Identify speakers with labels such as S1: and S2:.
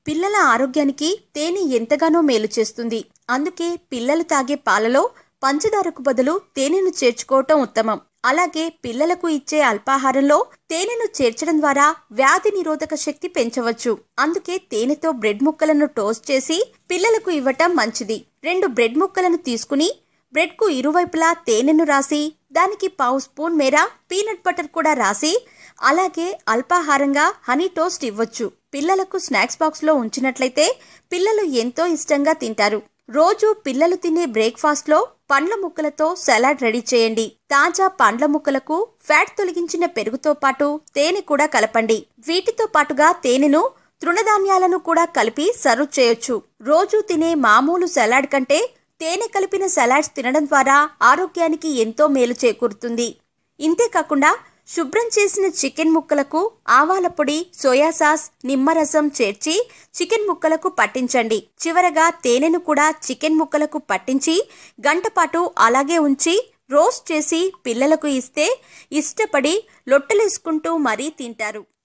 S1: పిల్లల ఆరోగ్యానికి తేనె ఎంతగానో మేలు చేస్తుంది అందుకే పిల్లలు తాగే పాలలో పంచదారకు బదులు తేనెను చేర్చుకోవటం ఉత్తమం అలాగే పిల్లలకు ఇచ్చే అల్పాహారంలో తేనెను చేర్చడం ద్వారా వ్యాధి నిరోధక శక్తి పెంచవచ్చు అందుకే తేనెతో బ్రెడ్ ముక్కలను టోస్ట్ చేసి పిల్లలకు ఇవ్వటం మంచిది రెండు బ్రెడ్ ముక్కలను తీసుకుని బ్రెడ్ కు ఇరువైపులా తేనెను రాసి దానికి పావు స్పూన్ మేర పీనట్ బటర్ కూడా రాసి అలాగే అల్పాహారంగా హనీ టోస్ట్ ఇవ్వచ్చు పిల్లలకు స్నాక్స్ బాక్స్ లో ఉంచినట్లయితే పిల్లలు ఎంతో ఇష్టంగా తింటారు రోజు పిల్లలు తినే బ్రేక్ఫాస్ట్ లో పండ్ల ముక్కలతో సలాడ్ రెడీ చేయండి తాజా పండ్ల ముక్కలకు ఫ్యాట్ తొలగించిన పెరుగుతో పాటు తేనె కూడా కలపండి వీటితో పాటుగా తేనెను తృణధాన్యాలను కూడా కలిపి సర్వ్ చేయొచ్చు రోజు తినే మామూలు సలాడ్ కంటే తేనె కలిపిన సలాడ్స్ తినడం ద్వారా ఆరోగ్యానికి ఎంతో మేలు చేకూరుతుంది ఇంతేకాకుండా శుభ్రం చేసిన చికెన్ ముక్కలకు ఆవాల పొడి సోయా సాస్ నిమ్మరసం చేర్చి చికెన్ ముక్కలకు పట్టించండి చివరగా తేనెను కూడా చికెన్ ముక్కలకు పట్టించి గంట పాటు అలాగే ఉంచి రోస్ట్ చేసి పిల్లలకు ఇస్తే ఇష్టపడి లొట్టలేసుకుంటూ మరీ తింటారు